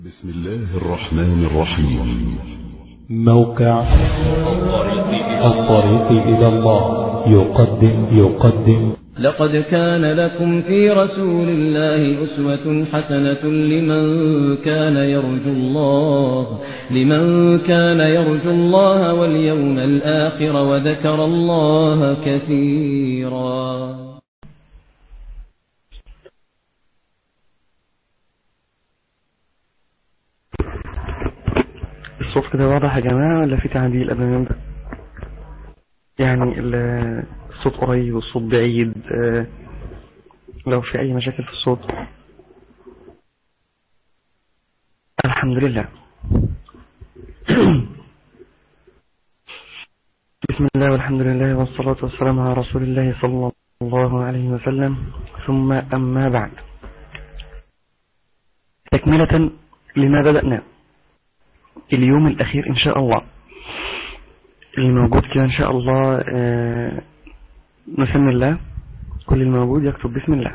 بسم الله الرحمن الرحيم موقع الطريق إلى الله يقدم يقدم لقد كان لكم في رسول الله أسوة حسنة لمن كان يرجو الله لمن كان يرجو الله واليوم الآخر وذكر الله كثيرا الصوت كده واضح يا جماعة ولا في تعديل قبل ما نبدأ يعني ال- الصوت قريب والصوت بعيد آه، لو في أي مشاكل في الصوت الحمد لله بسم الله والحمد لله والصلاة والسلام على رسول الله صلى الله عليه وسلم ثم أما بعد تكملة لما بدأنا اليوم الأخير إن شاء الله اللي موجود كده إن شاء الله آه، نسمي الله كل الموجود يكتب بسم الله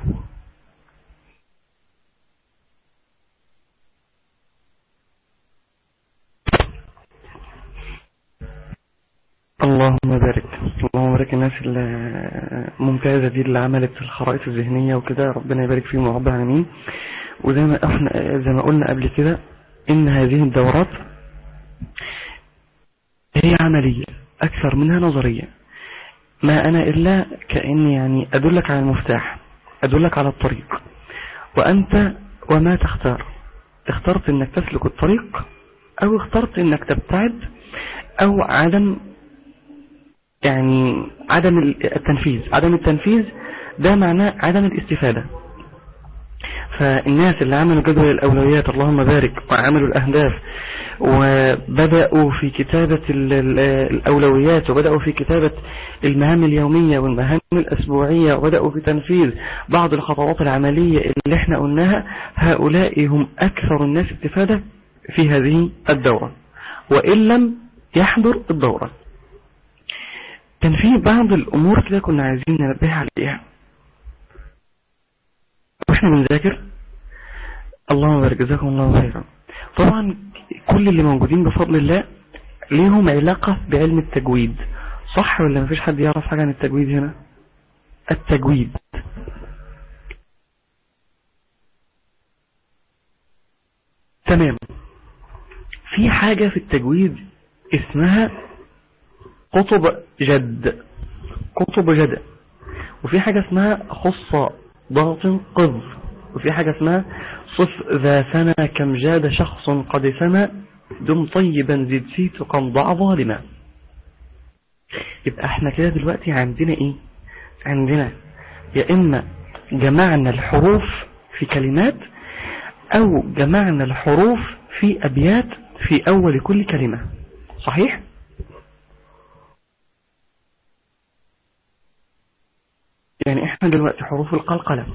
اللهم بارك اللهم بارك الناس الممتازة دي اللي عملت الخرائط الذهنية وكده ربنا يبارك فيهم ورب العالمين وزي ما احنا زي ما قلنا قبل كده ان هذه الدورات هي عملية اكثر منها نظرية ما انا الا كأني يعني ادلك على المفتاح ادلك على الطريق وانت وما تختار اخترت انك تسلك الطريق او اخترت انك تبتعد او عدم يعني عدم التنفيذ عدم التنفيذ ده معناه عدم الاستفادة فالناس اللي عملوا جدول الأولويات اللهم بارك وعملوا الأهداف وبدأوا في كتابة ال- ال- الأولويات وبدأوا في كتابة المهام اليومية والمهام الأسبوعية وبدأوا في تنفيذ بعض الخطوات العملية اللي احنا قلناها هؤلاء هم أكثر الناس استفادة في هذه الدورة وإن لم يحضر الدورة كان في بعض الأمور كده كنا عايزين ننبه عليها واحنا بنذاكر اللهم بارك جزاكم الله خيرا طبعا كل اللي موجودين بفضل الله ليهم علاقة بعلم التجويد صح ولا مفيش حد يعرف حاجة عن التجويد هنا التجويد تمام في حاجة في التجويد اسمها قطب جد قطب جد وفي حاجة اسمها خص ضغط قذ وفي حاجة اسمها صف ذا سنة كم جاد شخص قد سنى دم طيبا زد سيت قم ضع ظالما يبقى احنا كده دلوقتي عندنا ايه عندنا يا اما جمعنا الحروف في كلمات او جمعنا الحروف في ابيات في اول كل كلمة صحيح يعني احنا دلوقتي حروف القلقلة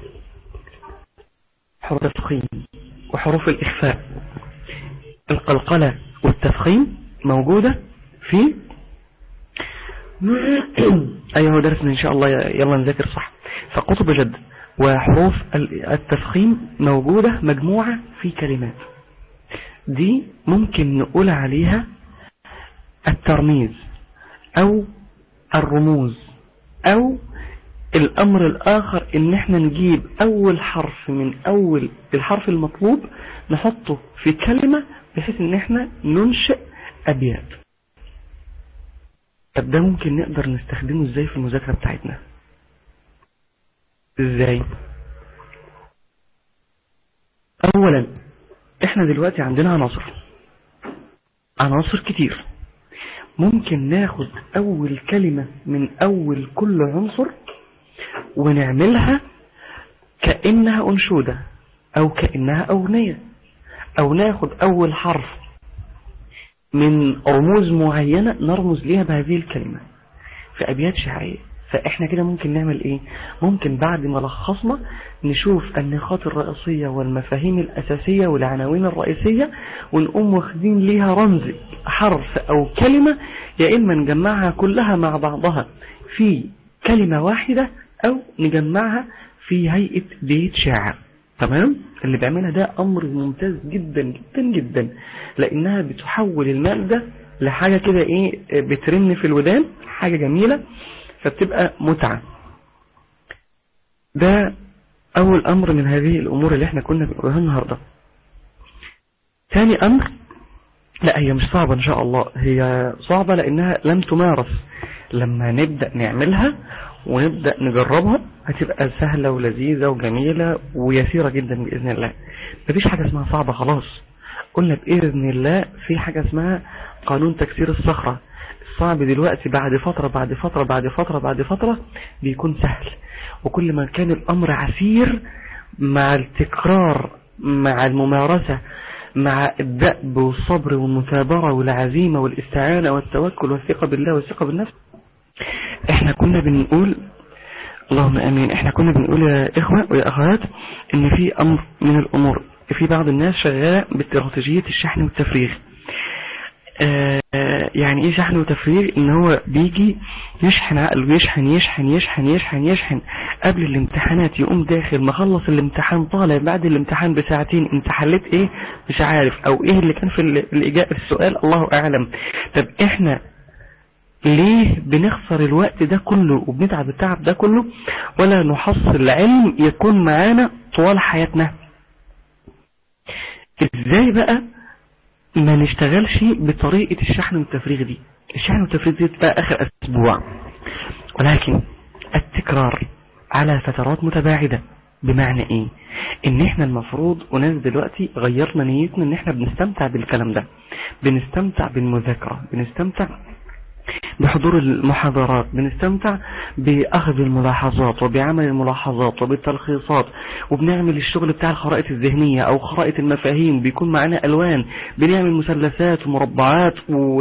حروف التفخيم وحروف الإخفاء القلقلة والتفخيم موجودة في أيها درسنا إن شاء الله يلا نذاكر صح فقطب جد وحروف التفخيم موجودة مجموعة في كلمات دي ممكن نقول عليها الترميز أو الرموز أو الأمر الآخر إن احنا نجيب أول حرف من أول الحرف المطلوب نحطه في كلمة بحيث إن احنا ننشئ أبيات طب ده ممكن نقدر نستخدمه إزاي في المذاكرة بتاعتنا إزاي أولا احنا دلوقتي عندنا عناصر عناصر كتير ممكن ناخد أول كلمة من أول كل عنصر ونعملها كأنها أنشودة أو كأنها أغنية أو ناخد أول حرف من رموز معينة نرمز ليها بهذه الكلمة في أبيات شعرية فإحنا كده ممكن نعمل إيه ممكن بعد ما لخصنا نشوف النقاط الرئيسية والمفاهيم الأساسية والعناوين الرئيسية ونقوم واخدين ليها رمز حرف أو كلمة يا إما نجمعها كلها مع بعضها في كلمة واحدة أو نجمعها في هيئة بيت شعر تمام اللي بيعملها ده امر ممتاز جدا جدا جدا لانها بتحول المادة لحاجة كده ايه بترن في الودان حاجة جميلة فبتبقى متعة ده اول امر من هذه الامور اللي احنا كنا بنقولها النهاردة ثاني امر لا هي مش صعبة ان شاء الله هي صعبة لانها لم تمارس لما نبدأ نعملها ونبدأ نجربها هتبقى سهلة ولذيذة وجميلة ويسيرة جدا بإذن الله مفيش حاجة اسمها صعبة خلاص قلنا بإذن الله في حاجة اسمها قانون تكسير الصخرة الصعب دلوقتي بعد فترة بعد فترة بعد فترة بعد فترة بيكون سهل وكل ما كان الأمر عسير مع التكرار مع الممارسة مع الدأب والصبر والمثابرة والعزيمة والاستعانة والتوكل والثقة بالله والثقة بالنفس احنا كنا بنقول اللهم امين احنا كنا بنقول يا اخوة ويا اخوات ان في امر من الامور في بعض الناس شغالة باستراتيجية الشحن والتفريغ آه يعني ايه شحن وتفريغ ان هو بيجي يشحن عقله يشحن يشحن يشحن يشحن يشحن قبل الامتحانات يقوم داخل مخلص الامتحان طالع بعد الامتحان بساعتين انت حليت ايه مش عارف او ايه اللي كان في الاجابة السؤال الله اعلم طب احنا ليه بنخسر الوقت ده كله وبنتعب التعب ده كله ولا نحصل علم يكون معانا طوال حياتنا ازاي بقى ما نشتغلش بطريقة الشحن والتفريغ دي الشحن والتفريغ دي بقى اخر اسبوع ولكن التكرار على فترات متباعدة بمعنى ايه ان احنا المفروض وناس دلوقتي غيرنا نيتنا ان احنا بنستمتع بالكلام ده بنستمتع بالمذاكرة بنستمتع بحضور المحاضرات بنستمتع بأخذ الملاحظات وبعمل الملاحظات وبالتلخيصات وبنعمل الشغل بتاع الخرائط الذهنية أو خرائط المفاهيم بيكون معنا ألوان بنعمل مثلثات ومربعات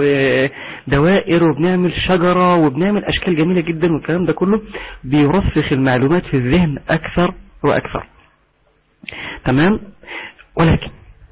ودوائر وبنعمل شجرة وبنعمل أشكال جميلة جدا والكلام ده كله بيرسخ المعلومات في الذهن أكثر وأكثر تمام ولكن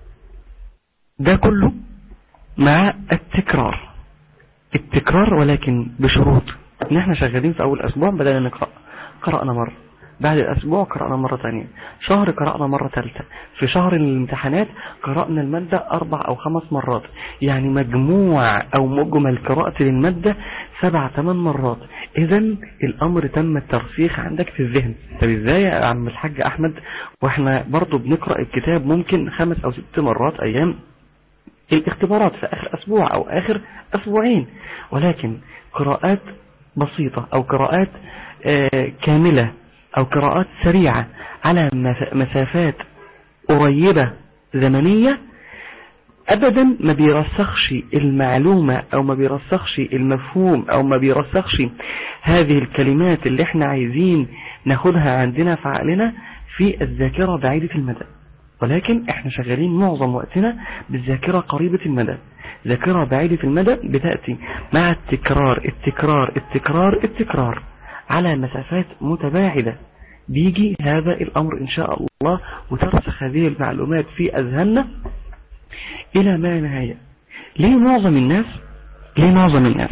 ده كله مع التكرار التكرار ولكن بشروط ان احنا شغالين في اول اسبوع بدأنا نقرأ قرأنا مرة بعد الاسبوع قرأنا مرة تانية شهر قرأنا مرة ثالثة في شهر الامتحانات قرأنا المادة اربع او خمس مرات يعني مجموع او مجمل قراءة للمادة سبع ثمان مرات اذا الامر تم الترسيخ عندك في الذهن طب ازاي يا عم الحاج احمد واحنا برضو بنقرأ الكتاب ممكن خمس او ست مرات ايام الاختبارات في آخر أسبوع أو آخر أسبوعين ولكن قراءات بسيطة أو قراءات آه كاملة أو قراءات سريعة على مسافات قريبة زمنية أبدا ما بيرسخش المعلومة أو ما بيرسخش المفهوم أو ما بيرسخش هذه الكلمات اللي احنا عايزين ناخدها عندنا في عقلنا في الذاكرة بعيدة المدى ولكن احنا شغالين معظم وقتنا بالذاكرة قريبة المدى ذاكرة بعيدة المدى بتأتي مع التكرار التكرار التكرار التكرار على مسافات متباعدة بيجي هذا الأمر إن شاء الله وترسخ هذه المعلومات في أذهاننا إلى ما نهاية ليه معظم الناس ليه معظم الناس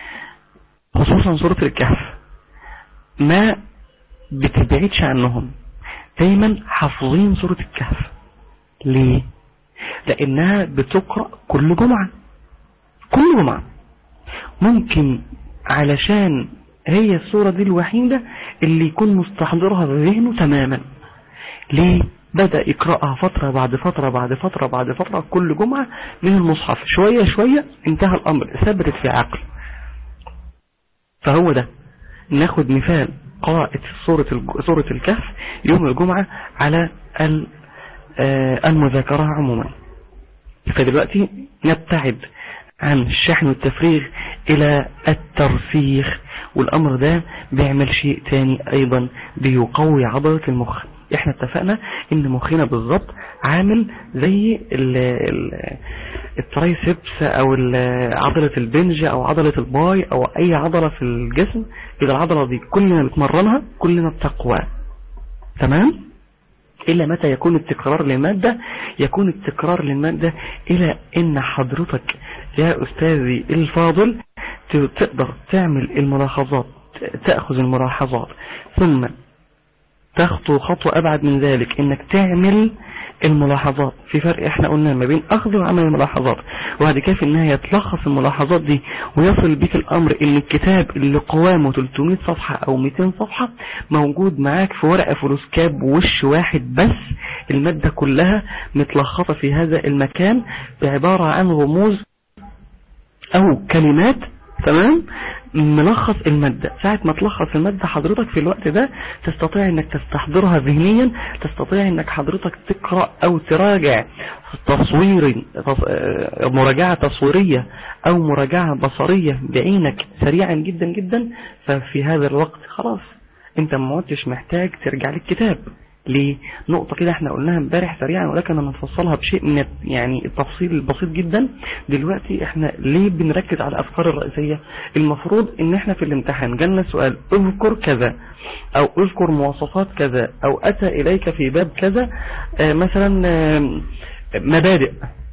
خصوصا سورة الكهف ما بتبعدش عنهم دايما حافظين سورة الكهف ليه لانها بتقرأ كل جمعة كل جمعة ممكن علشان هي السورة دي الوحيدة اللي يكون مستحضرها بذهنه تماما ليه بدأ يقرأها فترة بعد فترة بعد فترة بعد فترة كل جمعة من المصحف شوية شوية انتهى الأمر ثبتت في عقل فهو ده ناخد مثال قراءة سورة سورة الكهف يوم الجمعة على المذاكرة عموما فدلوقتي نبتعد عن الشحن والتفريغ إلى الترسيخ والأمر ده بيعمل شيء تاني أيضا بيقوي عضلة المخ احنا اتفقنا ان مخنا بالظبط عامل زي ال ال الترايسبس او عضلة البنج او عضلة الباي او اي عضلة في الجسم اذا العضلة دي كلنا بتمرنها كلنا بتقوى تمام إلا متى يكون التكرار للمادة يكون التكرار للمادة إلى إن حضرتك يا أستاذي الفاضل تقدر تعمل الملاحظات تأخذ الملاحظات ثم تخطو خطوة أبعد من ذلك إنك تعمل الملاحظات في فرق احنا قلنا ما بين أخذ وعمل الملاحظات وبعد كده في النهاية تلخص الملاحظات دي ويصل بيك الأمر إن الكتاب اللي قوامه 300 صفحة أو 200 صفحة موجود معاك في ورقة فلوسكاب وش واحد بس المادة كلها متلخصة في هذا المكان بعبارة عن رموز أو كلمات تمام ملخص المادة ساعة ما تلخص المادة حضرتك في الوقت ده تستطيع انك تستحضرها ذهنيا تستطيع انك حضرتك تقرأ او تراجع تصوير مراجعة تصويرية او مراجعة بصرية بعينك سريعا جدا جدا ففي هذا الوقت خلاص انت ما عدتش محتاج ترجع للكتاب ليه نقطة كده احنا قلناها امبارح سريعا ولكن انا نفصلها بشيء من يعني التفصيل البسيط جدا دلوقتي احنا ليه بنركز على الافكار الرئيسية المفروض ان احنا في الامتحان جالنا سؤال اذكر كذا او اذكر مواصفات كذا او اتى اليك في باب كذا اه مثلا اه مبادئ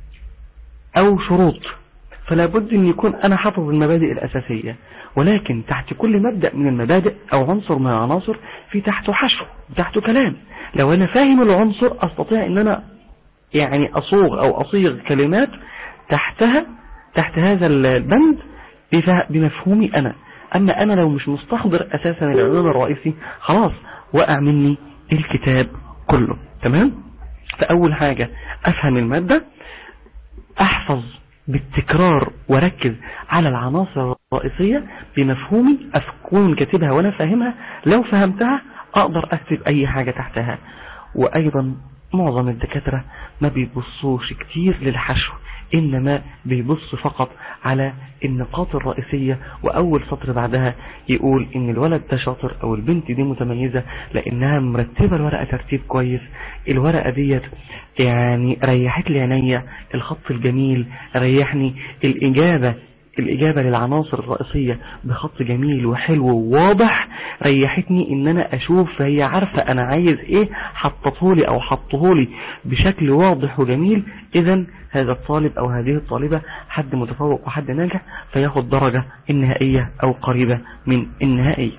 او شروط فلا بد ان يكون انا حافظ المبادئ الاساسية ولكن تحت كل مبدأ من المبادئ او عنصر من العناصر في تحته حشو تحته كلام لو انا فاهم العنصر استطيع ان انا يعني اصوغ او اصيغ كلمات تحتها تحت هذا البند بمفهومي انا اما انا لو مش مستحضر اساسا العنوان الرئيسي خلاص وقع مني الكتاب كله تمام فاول حاجة افهم المادة احفظ بالتكرار وركز على العناصر الرئيسية بمفهومي أكون كاتبها وأنا فاهمها لو فهمتها أقدر أكتب أي حاجة تحتها وأيضا معظم الدكاترة ما بيبصوش كتير للحشو إنما بيبص فقط على النقاط الرئيسية وأول سطر بعدها يقول إن الولد ده شاطر أو البنت دي متميزة لأنها مرتبة الورقة ترتيب كويس الورقة ديت يعني ريحت لي عينيا الخط الجميل ريحني الإجابة الإجابة للعناصر الرئيسية بخط جميل وحلو وواضح ريحتني ان انا اشوف هي عارفة انا عايز ايه حطتهولي او حطهولي بشكل واضح وجميل اذا هذا الطالب او هذه الطالبة حد متفوق وحد ناجح فياخد درجة النهائية او قريبة من النهائية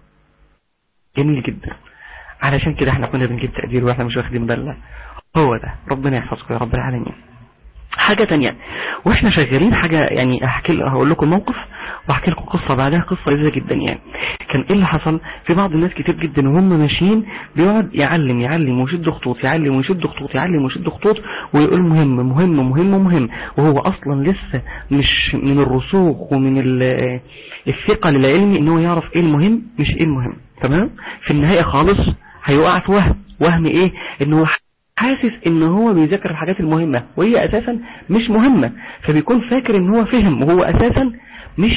جميل جدا علشان كده احنا كنا بنجيب تقدير واحنا مش واخدين بالنا هو ده ربنا يحفظكم يا رب العالمين حاجة تانية واحنا شغالين حاجة يعني احكي هقول لكم موقف واحكي لكم قصة بعدها قصة لذيذة جدا يعني كان ايه اللي حصل في بعض الناس كتير جدا وهم ماشيين بيقعد يعلم يعلم ويشد خطوط يعلم ويشد خطوط يعلم ويشد خطوط ويقول مهم مهم مهم مهم وهو اصلا لسه مش من الرسوخ ومن الثقة للعلم ان هو يعرف ايه المهم مش ايه المهم تمام في النهاية خالص هيقع في وهم وهم ايه ان هو حاسس ان هو بيذاكر الحاجات المهمة وهي اساسا مش مهمة فبيكون فاكر ان هو فهم وهو اساسا مش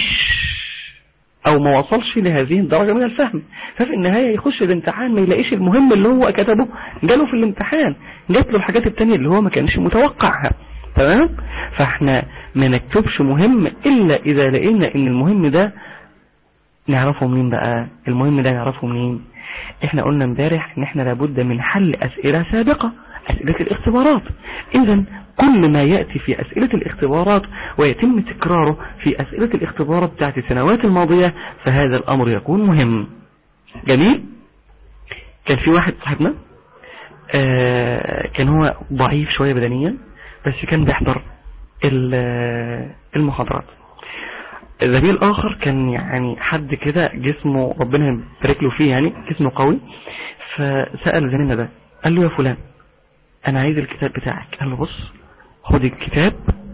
او ما وصلش لهذه الدرجة من الفهم ففي النهاية يخش الامتحان ما يلاقيش المهم اللي هو كتبه جاله في الامتحان جات له الحاجات التانية اللي هو ما كانش متوقعها تمام فاحنا ما نكتبش مهم الا اذا لقينا ان المهم ده نعرفه منين بقى المهم ده نعرفه منين احنا قلنا امبارح ان احنا لابد من حل اسئلة سابقة اسئلة الاختبارات اذا كل ما يأتي في اسئلة الاختبارات ويتم تكراره في اسئلة الاختبارات بتاعت السنوات الماضية فهذا الامر يكون مهم جميل كان في واحد صاحبنا آه كان هو ضعيف شوية بدنيا بس كان بيحضر المحاضرات زميل اخر كان يعني حد كده جسمه ربنا يبارك له فيه يعني جسمه قوي فسأل زميلنا ده قال له يا فلان انا عايز الكتاب بتاعك قال له بص خد الكتاب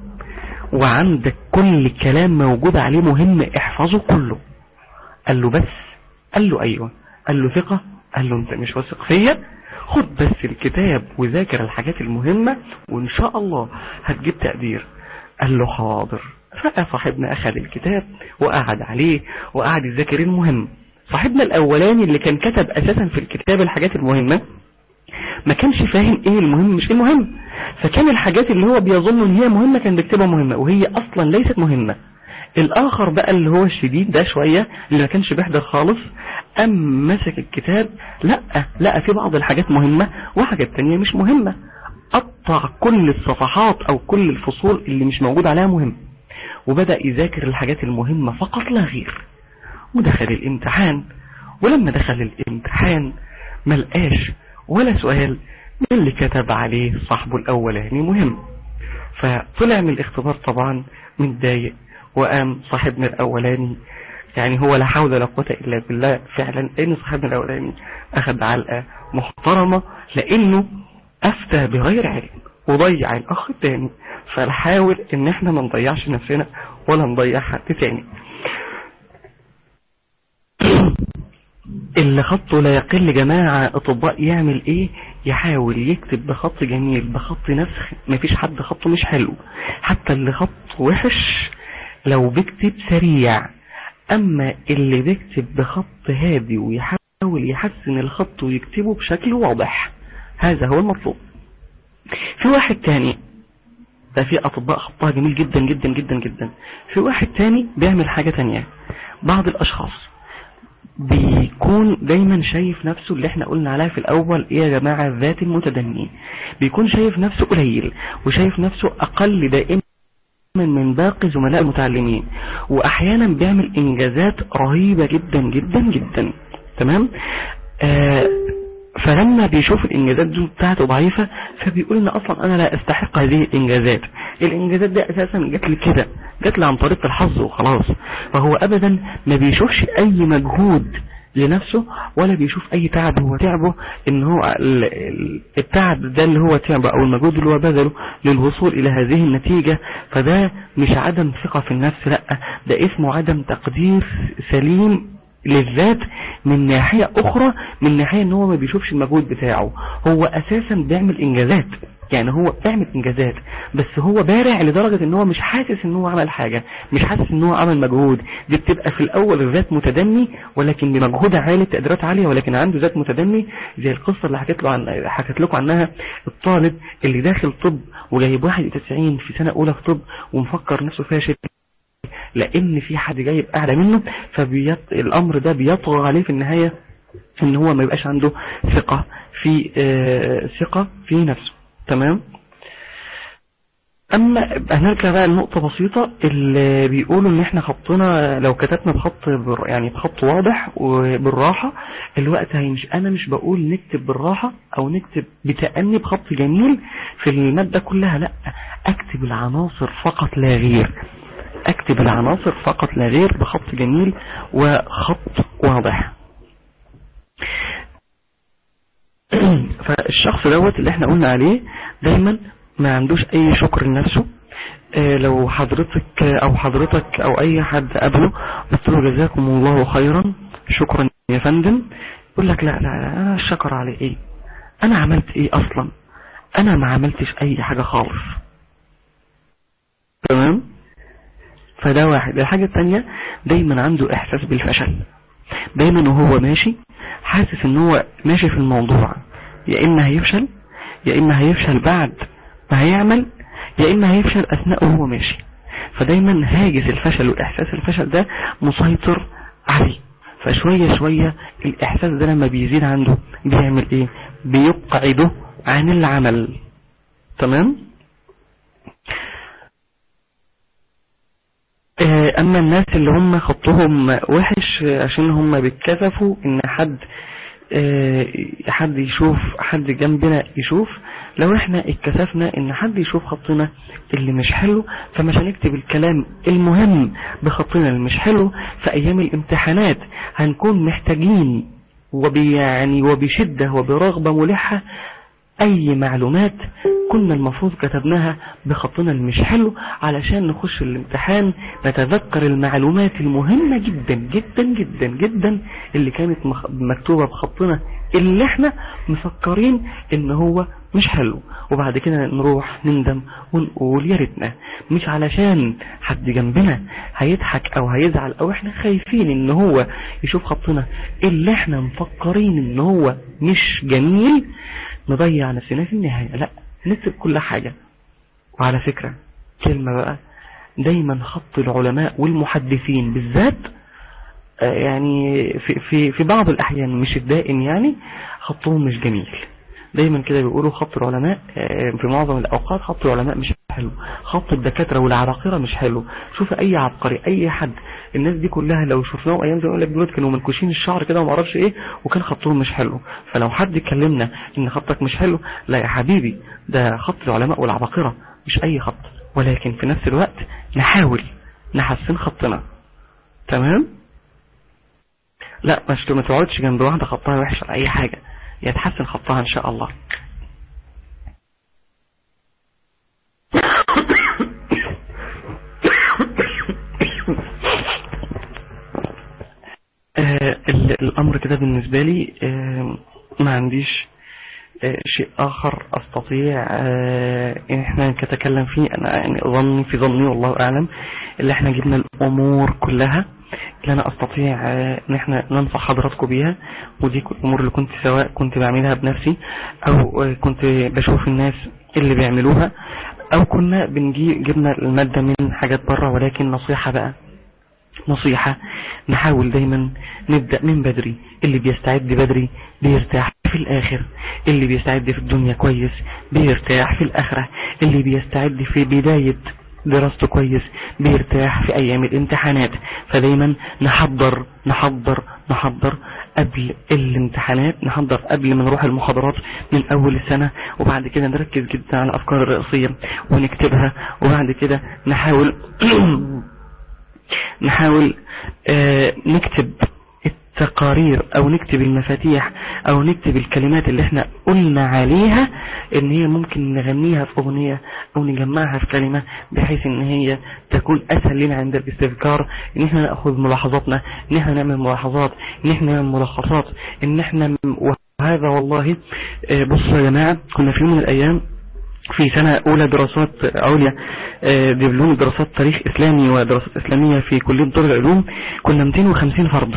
وعندك كل كلام موجود عليه مهم احفظه كله قال له بس قال له ايوه قال له ثقة قال له انت مش واثق فيا خد بس الكتاب وذاكر الحاجات المهمة وان شاء الله هتجيب تقدير قال له حاضر فصاحبنا أخذ الكتاب وقعد عليه وقعد يذاكر المهم صاحبنا الأولاني اللي كان كتب أساسا في الكتاب الحاجات المهمة ما كانش فاهم ايه المهم مش المهم فكان الحاجات اللي هو بيظن ان هي مهمة كان بيكتبها مهمة وهي اصلا ليست مهمة الاخر بقى اللي هو الشديد ده شوية اللي ما كانش بيحضر خالص ام مسك الكتاب لا لا في بعض الحاجات مهمة وحاجات تانية مش مهمة قطع كل الصفحات او كل الفصول اللي مش موجود عليها مهم وبدأ يذاكر الحاجات المهمة فقط لا غير ودخل الامتحان ولما دخل الامتحان ملقاش ولا سؤال من اللي كتب عليه صاحبه الاولاني مهم فطلع من الاختبار طبعا متضايق وقام صاحبنا الاولاني يعني هو لا حول ولا قوة الا بالله فعلا لان صاحبنا الاولاني اخذ علقة محترمة لانه افتى بغير علم وضيع الاخ التاني فنحاول ان احنا ما نضيعش نفسنا ولا نضيع حد تاني اللي خطه لا يقل جماعة اطباء يعمل ايه يحاول يكتب بخط جميل بخط نسخ مفيش حد خطه مش حلو حتى اللي خط وحش لو بيكتب سريع اما اللي بيكتب بخط هادي ويحاول يحسن الخط ويكتبه بشكل واضح هذا هو المطلوب في واحد تاني ده في اطباء خطها جميل جدا جدا جدا جدا في واحد تاني بيعمل حاجة تانية بعض الاشخاص بيكون دايما شايف نفسه اللي احنا قلنا عليها في الاول ايه يا جماعة الذات المتدني بيكون شايف نفسه قليل وشايف نفسه اقل دائما من باقي زملاء المتعلمين واحيانا بيعمل انجازات رهيبة جدا جدا جدا تمام آه فلما بيشوف الانجازات دي بتاعته ضعيفة فبيقول ان اصلا انا لا استحق هذه الانجازات الانجازات دي اساسا جات لي كده جات لي عن طريق الحظ وخلاص فهو ابدا ما بيشوفش اي مجهود لنفسه ولا بيشوف اي تعب هو تعبه ان هو التعب ده اللي هو تعبه او المجهود اللي هو بذله للوصول الى هذه النتيجة فده مش عدم ثقة في النفس لا ده اسمه عدم تقدير سليم للذات من ناحية اخرى من ناحية ان هو ما بيشوفش المجهود بتاعه هو اساسا بيعمل انجازات يعني هو بيعمل انجازات بس هو بارع لدرجة ان هو مش حاسس ان هو عمل حاجة مش حاسس ان هو عمل مجهود دي بتبقى في الاول الذات متدني ولكن بمجهود عالي تقديرات عالية ولكن عنده ذات متدني زي القصة اللي حكيت له عن حكيت لكم عنها الطالب اللي داخل طب وجايب 91 في سنة اولى في طب ومفكر نفسه فاشل لان في حد جايب اعلى منه فالامر ده بيطغى عليه في النهاية ان هو ما يبقاش عنده ثقة في آه ثقة في نفسه تمام اما هنرجع بقى لنقطة بسيطة اللي بيقولوا ان احنا خطنا لو كتبنا بخط بر يعني بخط واضح وبالراحة الوقت هيمشي انا مش بقول نكتب بالراحة او نكتب بتأني بخط جميل في المادة كلها لا اكتب العناصر فقط لا غير اكتب العناصر فقط لا غير بخط جميل وخط واضح فالشخص دوت اللي احنا قلنا عليه دايما ما عندوش اي شكر لنفسه اه لو حضرتك او حضرتك او اي حد قبله قلت له جزاكم الله خيرا شكرا يا فندم يقول لك لا لا, لا انا الشكر على ايه انا عملت ايه اصلا انا ما عملتش اي حاجة خالص تمام فده واحد الحاجة التانية دايما عنده احساس بالفشل دايما وهو ماشي حاسس ان هو ماشي في الموضوع يا اما هيفشل يا اما هيفشل بعد ما هيعمل يا اما هيفشل اثناء وهو ماشي فدايما هاجس الفشل والاحساس الفشل ده مسيطر عليه فشوية شوية الاحساس ده لما بيزيد عنده بيعمل ايه بيقعده عن العمل تمام اما الناس اللي هم خطهم وحش عشان هم بيتكسفوا ان حد حد يشوف حد جنبنا يشوف لو احنا اتكسفنا ان حد يشوف خطنا اللي مش حلو فمش هنكتب الكلام المهم بخطنا اللي مش حلو في ايام الامتحانات هنكون محتاجين وبيعني وبشدة وبرغبة ملحة اي معلومات كنا المفروض كتبناها بخطنا اللي مش حلو علشان نخش الامتحان نتذكر المعلومات المهمة جدا جدا جدا جدا اللي كانت مكتوبة بخطنا اللي احنا مفكرين ان هو مش حلو وبعد كده نروح نندم ونقول يا ريتنا مش علشان حد جنبنا هيضحك او هيزعل او احنا خايفين ان هو يشوف خطنا اللي احنا مفكرين ان هو مش جميل نضيع نفسنا في النهاية لا نكتب كل حاجة وعلى فكرة كلمة بقى دايما خط العلماء والمحدثين بالذات يعني في, في, في بعض الأحيان مش الدائم يعني خطهم مش جميل دايما كده بيقولوا خط العلماء في معظم الأوقات خط العلماء مش حلو خط الدكاترة والعباقرة مش حلو شوف اي عبقري اي حد الناس دي كلها لو شفناهم ايام زي ما اقول لك دلوقتي كانوا منكوشين الشعر كده وما اعرفش ايه وكان خطهم مش حلو فلو حد كلمنا ان خطك مش حلو لا يا حبيبي ده خط العلماء والعباقرة مش اي خط ولكن في نفس الوقت نحاول نحسن خطنا تمام لا مش ما تقعدش جنب واحدة خطها وحش ولا اي حاجة يتحسن خطها ان شاء الله آه، ال- الامر كده بالنسبة لي آه، ما عنديش آه، شيء اخر استطيع آه، ان احنا نتكلم فيه انا يعني ظني في ظني والله اعلم اللي احنا جبنا الامور كلها اللي انا استطيع آه، ان احنا ننصح حضراتكم بيها ودي كل الامور اللي كنت سواء كنت بعملها بنفسي او آه، كنت بشوف الناس اللي بيعملوها او كنا بنجي جبنا المادة من حاجات بره ولكن نصيحة بقى نصيحة نحاول دايما نبدأ من بدري اللي بيستعد بدري بيرتاح في الآخر اللي بيستعد في الدنيا كويس بيرتاح في الآخرة اللي بيستعد في بداية دراسته كويس بيرتاح في أيام الامتحانات فدايما نحضر نحضر نحضر قبل الامتحانات نحضر قبل ما نروح المحاضرات من أول السنة وبعد كده نركز جدا على الأفكار الرئيسية ونكتبها وبعد كده نحاول نحاول آه، نكتب التقارير او نكتب المفاتيح او نكتب الكلمات اللي احنا قلنا عليها ان هي ممكن نغنيها في اغنية او نجمعها في كلمة بحيث ان هي تكون اسهل لنا عند الاستذكار ان احنا ناخذ ملاحظاتنا ان احنا نعمل ملاحظات ان احنا نعمل ملخصات ان احنا م- وهذا والله آه، بصوا يا جماعة كنا في يوم من الايام في سنة أولى دراسات عليا آه، دبلوم دراسات تاريخ إسلامي ودراسات إسلامية في كلية دار العلوم كنا 250 فرد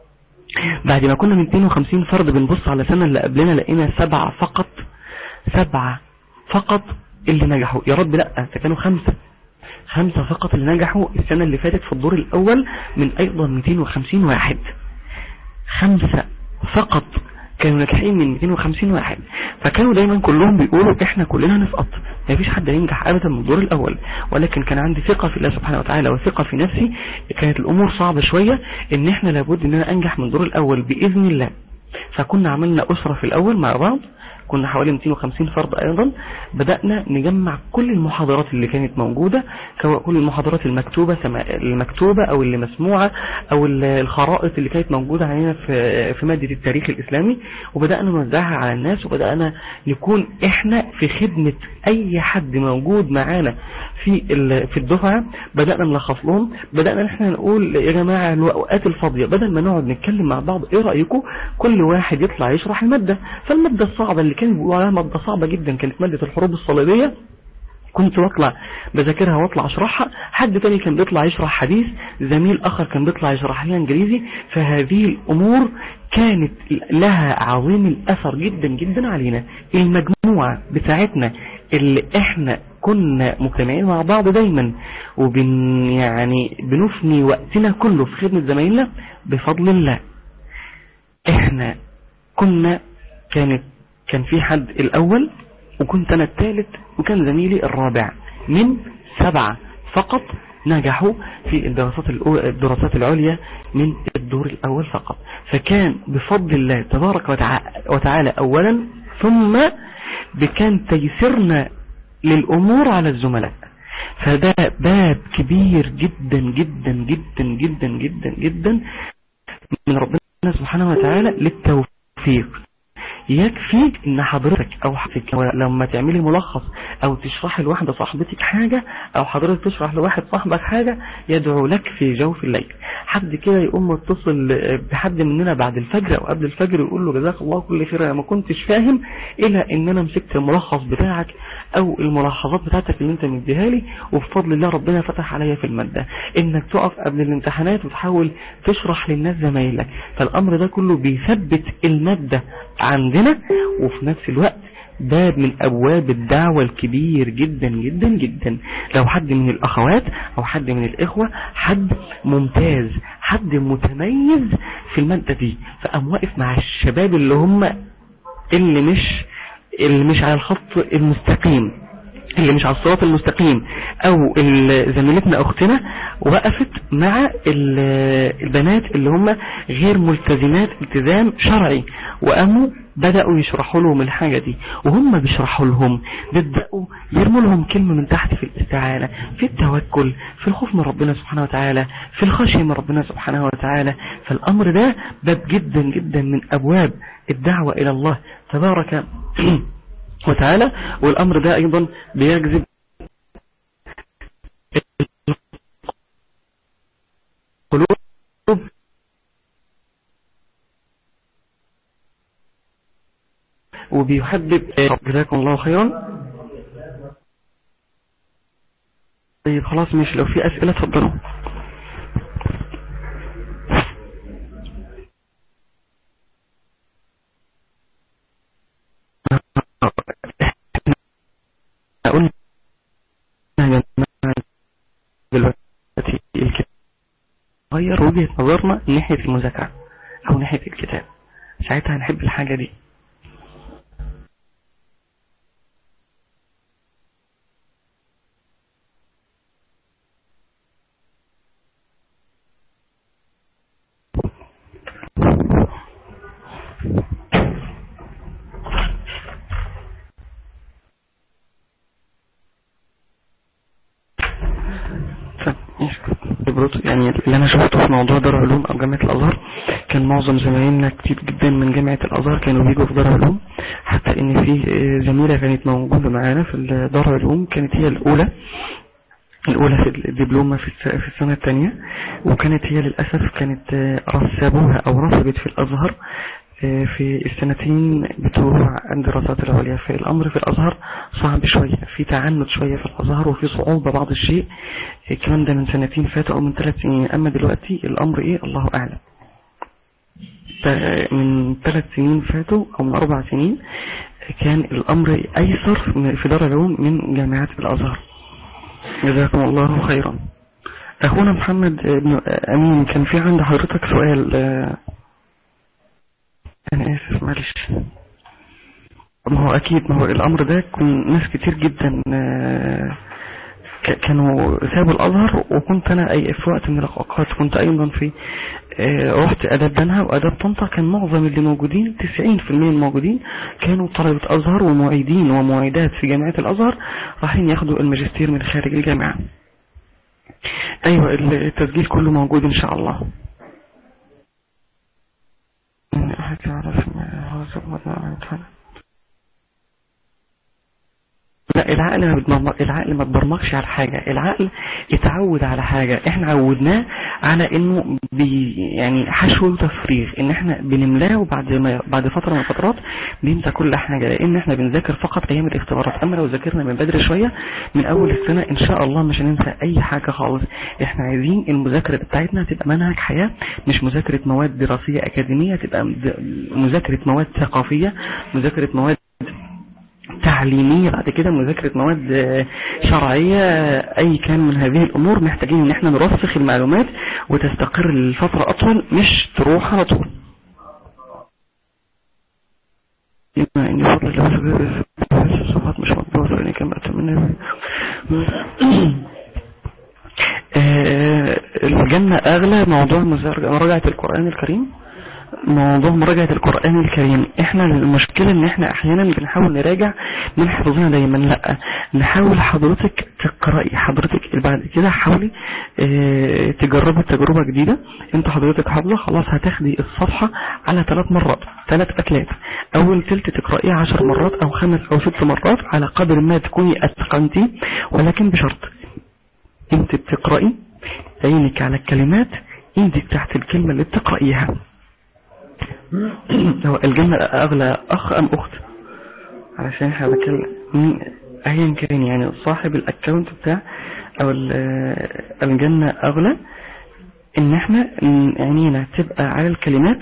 بعد ما كنا 250 فرد بنبص على السنة اللي قبلنا لقينا سبعة فقط سبعة فقط اللي نجحوا يا رب لا ده كانوا خمسة خمسة فقط اللي نجحوا السنة اللي فاتت في الدور الأول من أيضا 250 واحد خمسة فقط كانوا ناجحين من 250 واحد فكانوا دايما كلهم بيقولوا احنا كلنا نسقط ما فيش حد ينجح ابدا من الدور الاول ولكن كان عندي ثقة في الله سبحانه وتعالى وثقة في نفسي كانت الامور صعبة شوية ان احنا لابد ان انا انجح من الدور الاول باذن الله فكنا عملنا اسرة في الاول مع بعض كنا حوالي 250 فرد ايضا بدأنا نجمع كل المحاضرات اللي كانت موجودة كو- كل المحاضرات المكتوبة سما- المكتوبة او اللي مسموعة او ال- الخرائط اللي كانت موجودة علينا في في مادة التاريخ الاسلامي وبدأنا نوزعها على الناس وبدأنا نكون احنا في خدمة اي حد موجود معانا في ال- في الدفعة بدأنا نلخص لهم بدأنا ان احنا نقول يا جماعة الوقت الفاضية بدل ما نقعد نتكلم مع بعض ايه رأيكم كل واحد يطلع يشرح المادة فالمادة الصعبة اللي كانوا بيقولوا عليها مادة صعبة جدا كانت مادة الحروب الصليبية كنت بطلع بذاكرها واطلع اشرحها حد تاني كان بيطلع يشرح حديث زميل اخر كان بيطلع يشرح لنا انجليزي فهذه الامور كانت لها عظيم الاثر جدا جدا علينا المجموعة بتاعتنا اللي احنا كنا مجتمعين مع بعض دايما وبن يعني بنفني وقتنا كله في خدمة زمايلنا بفضل الله احنا كنا كانت كان في حد الاول وكنت انا الثالث وكان زميلي الرابع من سبعة فقط نجحوا في الدراسات الأو- الدراسات العليا من الدور الاول فقط فكان بفضل الله تبارك وتع- وتعالى اولا ثم بكان تيسرنا للامور على الزملاء فده باب كبير جدا جدا جدا جدا جدا جدا من ربنا سبحانه وتعالى للتوفيق يكفي ان حضرتك او حضرتك لما تعملي ملخص او تشرحي لواحدة صاحبتك حاجة او حضرتك تشرح لواحد صاحبك حاجة يدعو لك في جوف الليل حد كده يقوم متصل بحد مننا بعد الفجر او قبل الفجر يقول له جزاك الله كل خير انا ما كنتش فاهم الا ان انا مسكت الملخص بتاعك او الملاحظات بتاعتك اللي انت مديها لي وبفضل الله ربنا فتح عليا في المادة انك تقف قبل الامتحانات وتحاول تشرح للناس زمايلك فالامر ده كله بيثبت المادة عندنا وفي نفس الوقت باب من أبواب الدعوة الكبير جدا جدا جدا لو حد من الأخوات أو حد من الإخوة حد ممتاز حد متميز في المادة دي فقام واقف مع الشباب اللي هم اللي مش اللي مش على الخط المستقيم اللي مش على الصراط المستقيم او ال- زميلتنا اختنا وقفت مع ال- البنات اللي هم غير ملتزمات التزام شرعي وقاموا بدأوا يشرحوا لهم الحاجة دي وهم بيشرحوا لهم بدأوا يرموا لهم كلمة من تحت في الاستعانة في التوكل في الخوف من ربنا سبحانه وتعالى في الخشية من ربنا سبحانه وتعالى فالأمر ده باب جدا جدا من أبواب الدعوة إلى الله تبارك وتعالى والأمر ده أيضا بيجذب القلوب وبيحبب جزاكم الله خيرا طيب خلاص ماشي لو في أسئلة اتفضلوا قلنا يا جماعة دلوقتي الكتاب غير وجهة نظرنا ناحية المذاكرة أو ناحية الكتاب ساعتها هنحب الحاجة دي خبرته يعني اللي انا شفته في موضوع دار العلوم او جامعة الازهر كان معظم زمايلنا كتير جدا من جامعة الازهر كانوا بيجوا في دار العلوم حتى ان في آه، زميلة كانت موجودة معانا في دار العلوم كانت هي الاولى الأولى في الدبلومة في الس- في السنة الثانية وكانت هي للأسف كانت آه، رسبوها أو رسبت في الأزهر آه، في السنتين بتوع الدراسات العليا في الأمر في الأزهر صعب شوية في تعنت شوية في الأزهر وفي صعوبة بعض الشيء آه، الكلام ده من سنتين فاتوا أو من ثلاث سنين أما دلوقتي الأمر إيه الله أعلم ف- من ثلاث سنين فاتوا أو من أربع سنين آه، كان الأمر أيسر في دار العلوم من جامعات الأزهر جزاكم الله خيرا أخونا محمد بن أمين كان في عند حضرتك سؤال آه، أنا آسف معلش ما هو أكيد ما هو الأمر ده كن ناس كتير جدا آه، ك- كانوا سابوا الأزهر وكنت أنا أي في وقت من الأوقات كنت أيضا في آه، رحت أداب بنها وأداب طنطا كان معظم اللي موجودين 90% من الموجودين كانوا طلبة أزهر ومعيدين ومعيدات في جامعة الأزهر رايحين ياخدوا الماجستير من خارج الجامعة أيوة التسجيل كله موجود إن شاء الله أحد يعرف ما هو زبط ما لا العقل ما بتبرمج العقل ما تبرمجش على حاجة العقل اتعود على حاجة احنا عودناه على انه بي يعني حشو وتفريغ ان احنا بنملاه وبعد ما بعد فترة من الفترات بينسى كل حاجة لان احنا بنذاكر فقط ايام الاختبارات اما لو ذاكرنا من بدري شوية من اول السنة ان شاء الله مش هننسى اي حاجة خالص احنا عايزين المذاكرة بتاعتنا تبقى منهج حياة مش مذاكرة مواد دراسية اكاديمية تبقى مذاكرة مواد ثقافية مذاكرة مواد تعليمية بعد كده مذاكرة مواد آه، شرعية آه، أي كان من هذه الأمور محتاجين إن احنا نرسخ المعلومات وتستقر لفترة أطول مش تروح على طول بما إن فضل الله الصفحات مش مطبوعة فإني كما أتمنى آه، الجنة أغلى موضوع مزار- مراجعة القرآن الكريم موضوع مراجعة القرآن الكريم احنا المشكلة ان احنا احيانا بنحاول نراجع من حفظنا دايما لا نحاول حضرتك تقرأي حضرتك بعد كده حاولي اه تجربي تجربة جديدة انت حضرتك حافظة خلاص هتاخدي الصفحة على ثلاث مرات ثلاث اتلات اول تلت تقرأيه عشر مرات او خمس او ست مرات على قدر ما تكوني اتقنتي ولكن بشرط انت بتقرأي عينك على الكلمات ايدك تحت الكلمة اللي بتقرأيها هو الجنة أغلى أخ أم أخت علشان احنا بتكلم مين أيا كان يعني صاحب الأكاونت بتاع أو ال- الجنة أغلى إن احنا عينينا تبقى على الكلمات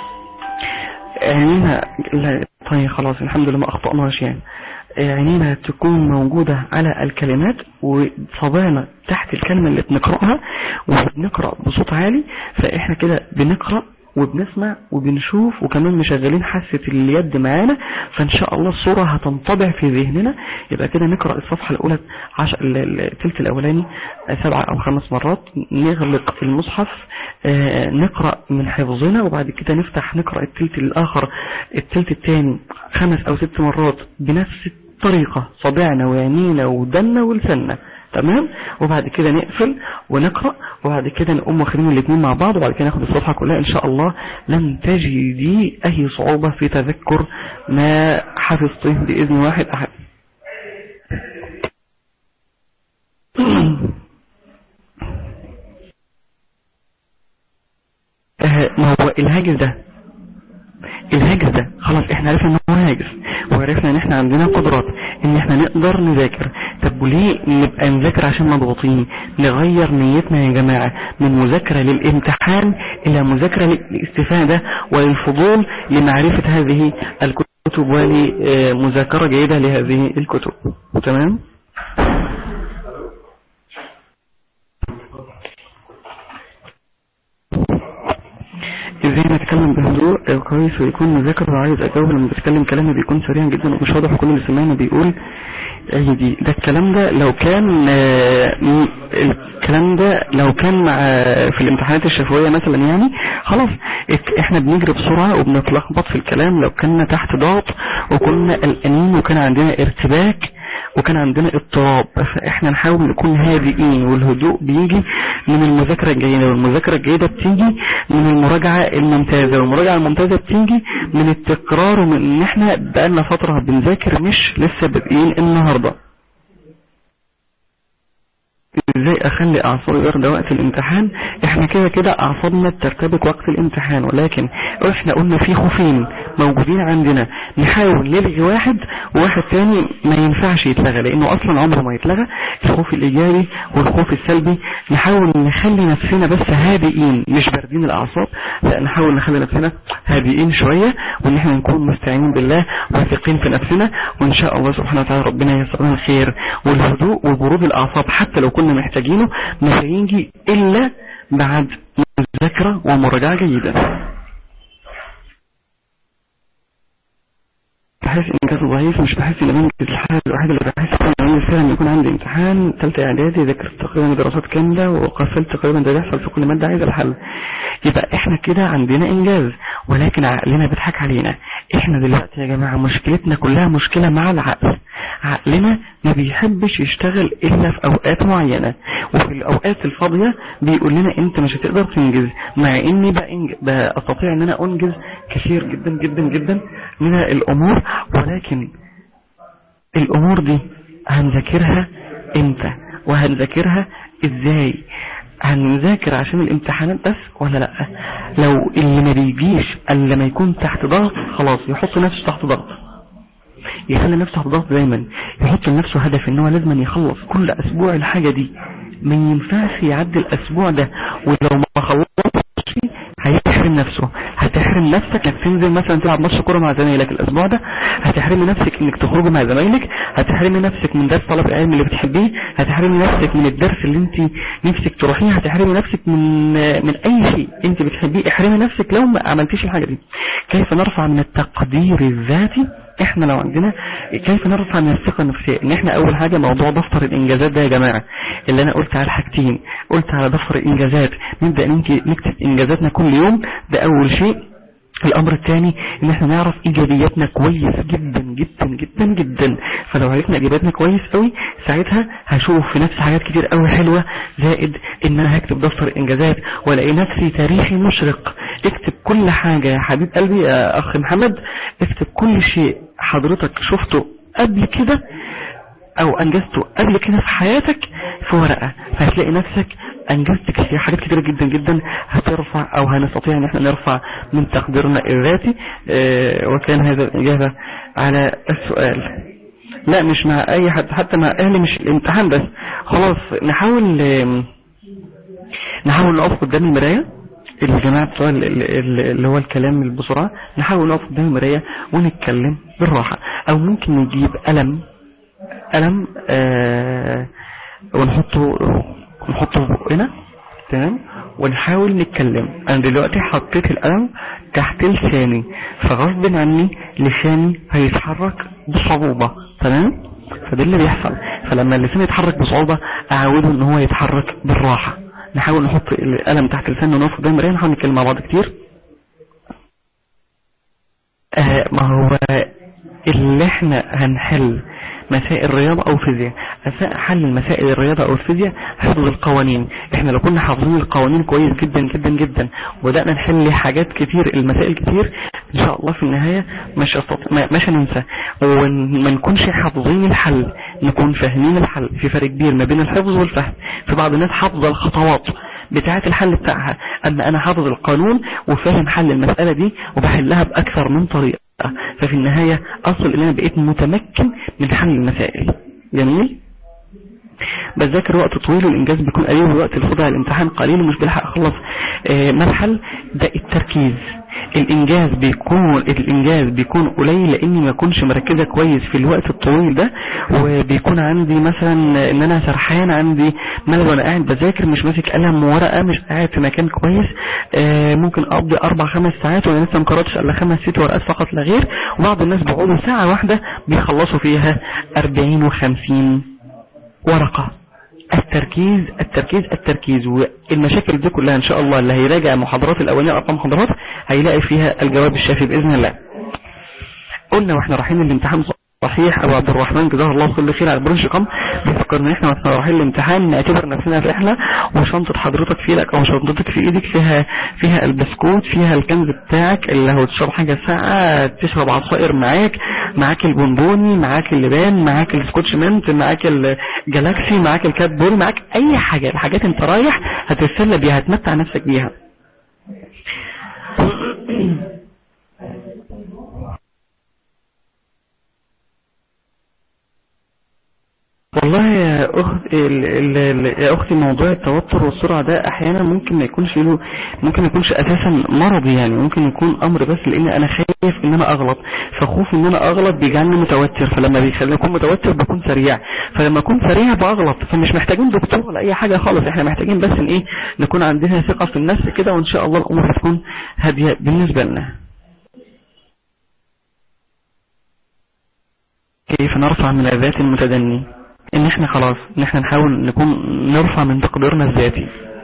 عينينا لا طيب خلاص الحمد لله ما أخطأناش يعني عينينا تكون موجودة على الكلمات وصبعنا تحت الكلمة اللي بنقرأها وبنقرأ بصوت عالي فإحنا كده بنقرأ وبنسمع وبنشوف وكمان مشغلين حاسة اليد معانا فان شاء الله الصورة هتنطبع في ذهننا يبقى كده نقرأ الصفحة الاولى عش... ال- ال- التلت الاولاني آه، سبعة او خمس مرات نغلق المصحف آه، نقرأ من حفظنا وبعد كده نفتح نقرأ التلت الاخر التلت الثاني خمس او ست مرات بنفس الطريقة صبعنا وعينينا ودنا ولسنا تمام وبعد كده نقفل ونقرأ وبعد كده نقوم واخدين الاثنين مع بعض وبعد كده ناخد الصفحة كلها ان شاء الله لن تجدي اي صعوبة في تذكر ما حفظته بإذن واحد احد آه، ما هو الهاجس ده الهاجس ده خلاص احنا عرفنا ان هو هاجس وعرفنا ان احنا عندنا قدرات ان احنا نقدر نذاكر طب وليه نبقى نذاكر عشان مضغوطين نغير نيتنا يا جماعة من مذاكرة للامتحان الى مذاكرة للاستفادة والفضول لمعرفة هذه الكتب ولمذاكرة جيدة لهذه الكتب تمام ازاي نتكلم بهدوء آه، كويس ويكون مذاكر وعايز اجاوب لما بتكلم كلامي بيكون سريع جدا ومش واضح وكل اللي سمعنا بيقول اي دي ده الكلام ده لو كان آه، م- الكلام ده لو كان مع في الامتحانات الشفوية مثلا يعني خلاص ات- احنا بنجري بسرعة وبنتلخبط في الكلام لو كنا تحت ضغط وكنا قلقانين وكان عندنا ارتباك وكان عندنا اضطراب فاحنا نحاول نكون هادئين والهدوء بيجي من المذاكرة الجيدة والمذاكرة الجيدة بتيجي من المراجعة الممتازة والمراجعة الممتازة بتيجي من التكرار ومن ان احنا بقالنا فترة بنذاكر مش لسه بادئين النهاردة ازاي اخلي اعصابي واخده وقت الامتحان احنا كده كده اعصابنا بترتبك وقت الامتحان ولكن احنا قلنا في خوفين موجودين عندنا نحاول نلغي واحد وواحد تاني ما ينفعش يتلغى لانه اصلا عمره ما يتلغى الخوف الايجابي والخوف السلبي نحاول نخلي نفسنا بس هادئين مش باردين الاعصاب لا نحاول نخلي نفسنا هادئين شوية وان احنا نكون مستعينين بالله واثقين في نفسنا وان شاء الله سبحانه وتعالى ربنا ييسر لنا الخير والهدوء وبرود الاعصاب حتى لو كنا محتاجينه مش هيجي الا بعد مذاكرة ومراجعة جيدة بحس انجاز ضعيف مش بحس ان بنجز الحاجة الوحيدة اللي بحس فيها ان فعلا يكون عندي امتحان ثالثة اعدادي ذاكرت تقريبا دراسات كاملة وقفلت تقريبا ده بيحصل في كل مادة عايزة الحل يبقى احنا كده عندنا انجاز ولكن عقلنا بيضحك علينا احنا دلوقتي يا جماعة مشكلتنا كلها مشكلة مع العقل عقلنا ما بيحبش يشتغل الا في اوقات معينة وفي الاوقات الفاضية بيقول لنا انت مش هتقدر تنجز مع اني بأنج... بستطيع ان انا انجز كثير جدا جدا جدا من الامور ولكن الامور دي هنذاكرها امتى وهنذاكرها ازاي هنذاكر عشان الامتحانات بس ولا لا لو اللي ما بيجيش الا لما يكون تحت ضغط خلاص يحط نفسه تحت ضغط يخلي نفسه تحت ضغط دايما يحط لنفسه هدف ان هو لازم يخلص كل اسبوع الحاجة دي ما ينفعش يعدي الاسبوع ده ولو ما خلصش هيحرم نفسه هتحرم نفسك انك تنزل مثلا تلعب ماتش كوره مع زمايلك الاسبوع ده هتحرمي نفسك انك تخرجي مع زمايلك هتحرمي نفسك من درس طلب العلم اللي بتحبيه هتحرمي نفسك من الدرس اللي انت نفسك تروحيه هتحرمي نفسك من من اي شيء انت بتحبيه احرمي نفسك لو ما عملتيش الحاجه دي كيف نرفع من التقدير الذاتي احنا لو عندنا كيف نرفع من الثقة النفسية ان احنا اول حاجة موضوع دفتر الانجازات ده يا جماعة اللي انا قلت على حاجتين قلت على دفتر الانجازات نبدأ نكتب انجازاتنا كل يوم ده اول شيء الامر الثاني ان احنا نعرف ايجابياتنا كويس جدا جدا جدا جدا فلو عرفنا ايجابياتنا كويس قوي ساعتها هشوف في نفسي حاجات كتير قوي حلوة زائد ان انا هكتب دفتر انجازات والاقي نفسي تاريخي مشرق اكتب كل حاجة يا حبيب قلبي يا اخ محمد اكتب كل شيء حضرتك شفته قبل كده او انجزته قبل كده في حياتك في ورقة فهتلاقي نفسك انجزت كتير حاجات كتيرة جدا جدا هترفع او هنستطيع ان احنا نرفع من تقديرنا الذاتي اه وكان هذا الاجابة على السؤال لا مش مع اي حد حتى مع اهلي مش الامتحان بس خلاص نحاول اه نحاول نقف قدام المراية الجماعة بتوع اللي هو الكلام بسرعة نحاول نقف قدام المراية ونتكلم بالراحة او ممكن نجيب قلم قلم آه ونحطه نحطه في بقنا تمام ونحاول نتكلم انا دلوقتي حطيت القلم تحت لساني فغصب عني لساني هيتحرك بصعوبة تمام فده اللي بيحصل فلما اللسان يتحرك بصعوبة اعوده ان هو يتحرك بالراحة نحاول نحط القلم تحت لساننا ونقف قدام المرايه نحاول نتكلم مع بعض كتير آه ما هو اللي احنا هنحل مسائل الرياضة او فيزياء اثناء حل مسائل الرياضة او الفيزياء حفظ القوانين احنا لو كنا حافظين القوانين كويس جدا جدا جدا وبدأنا نحل حاجات كتير المسائل كتير ان شاء الله في النهاية مش أستط... ما- مش هننسى وما نكونش حافظين الحل نكون فاهمين الحل في فرق كبير ما بين الحفظ والفهم في بعض الناس حافظة الخطوات بتاعة الحل بتاعها اما انا حافظ القانون وفاهم حل المسألة دي وبحلها باكثر من طريقة ففي النهاية اصل ان انا بقيت متمكن من حل المسائل جميل بذاكر وقت طويل والانجاز بيكون قليل والوقت اللي خدها على الامتحان قليل ومش بلحق اخلص آه، ما الحل ده التركيز الانجاز بيكون الانجاز بيكون قليل لاني ما اكونش مركزه كويس في الوقت الطويل ده وبيكون عندي مثلا ان انا سرحان عندي ملل وانا قاعد بذاكر مش ماسك قلم وورقه مش قاعد في مكان كويس آه، ممكن اقضي اربع خمس ساعات وانا لسه ما قراتش الا خمس ست ورقات فقط لا غير وبعض الناس بيقعدوا ساعه واحده بيخلصوا فيها 40 و50 ورقة التركيز التركيز التركيز والمشاكل دي كلها ان شاء الله اللي هيراجع المحاضرات الاولانيه ارقام محاضرات هيلاقي فيها الجواب الشافي باذن الله قلنا واحنا رايحين الامتحان صحيح ابو عبد الرحمن جزاه الله كل خير على برنش قم بيفكرنا ان احنا واحنا رايحين الامتحان نعتبر نفسنا في رحله وشنطه حضرتك في ايدك او شنطتك في ايدك فيها فيها البسكوت فيها الكنز بتاعك اللي هو تشرب حاجه ساقعه تشرب عصائر معاك معاك البونبوني معاك اللبان معاك السكوتش منت معاك الجالاكسي معاك الكات بول معاك اي حاجه الحاجات انت رايح هتتسلى بيها هتمتع نفسك بيها والله يا اخت ال- ال- ال- يا اختي موضوع التوتر والسرعه ده احيانا ممكن ما يكونش له ممكن ما يكونش اساسا مرضي يعني ممكن يكون امر بس لان انا خايف ان انا اغلط فخوف ان انا اغلط بيجعلني متوتر فلما بيخليني اكون متوتر بكون سريع فلما اكون سريع بغلط فمش محتاجين دكتور ولا اي حاجه خالص احنا محتاجين بس ان ايه نكون عندنا ثقه في النفس كده وان شاء الله الامور هتكون هاديه بالنسبه لنا كيف نرفع من الذات المتدني ان احنا خلاص ان احنا نحاول نكون نرفع من تقديرنا الذاتي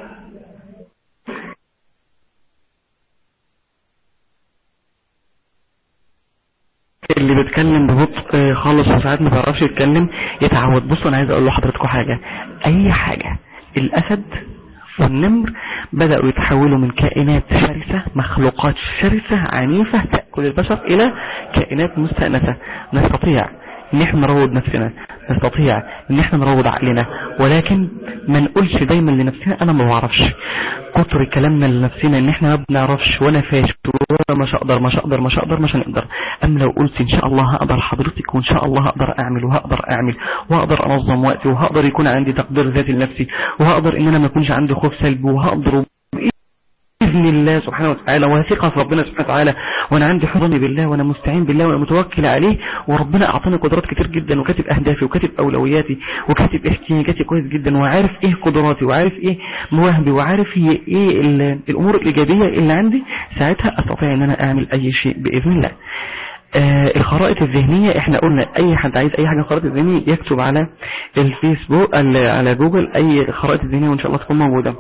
اللي بيتكلم ببطء خالص وساعات ما بيعرفش يتكلم يتعود بصوا انا عايز اقول لحضراتكم حاجة اي حاجة الاسد والنمر بدأوا يتحولوا من كائنات شرسة مخلوقات شرسة عنيفة تأكل البشر إلى كائنات مستأنسة نستطيع ان احنا نروض نفسنا نستطيع ان احنا نروض عقلنا ولكن ما نقولش دايما لنفسنا انا ما بعرفش كتر كلامنا لنفسنا ان احنا ما بنعرفش وانا فاشل ولا مش هقدر مش هقدر مش هقدر مش هنقدر اما لو قلت ان شاء الله هقدر حضرتك وان شاء الله هقدر اعمل وهقدر اعمل وهقدر انظم وقتي وهقدر يكون عندي تقدير ذاتي لنفسي وهقدر ان انا ما يكونش عندي خوف سلبي وهقدر بإذن الله سبحانه وتعالى وثقة في ربنا سبحانه وتعالى وانا عندي حضن بالله وانا مستعين بالله وانا متوكل عليه وربنا اعطاني قدرات كتير جدا وكاتب اهدافي وكاتب اولوياتي وكاتب احتياجاتي كويس جدا وعارف ايه قدراتي وعارف ايه مواهبي وعارف هي ايه ال- الامور الايجابية اللي عندي ساعتها استطيع ان انا اعمل اي شيء باذن الله آه الخرائط الذهنية احنا قلنا اي حد عايز اي حاجة خرائط الذهنية يكتب على الفيسبوك ال- على جوجل اي خرائط الذهنية وان شاء الله تكون موجودة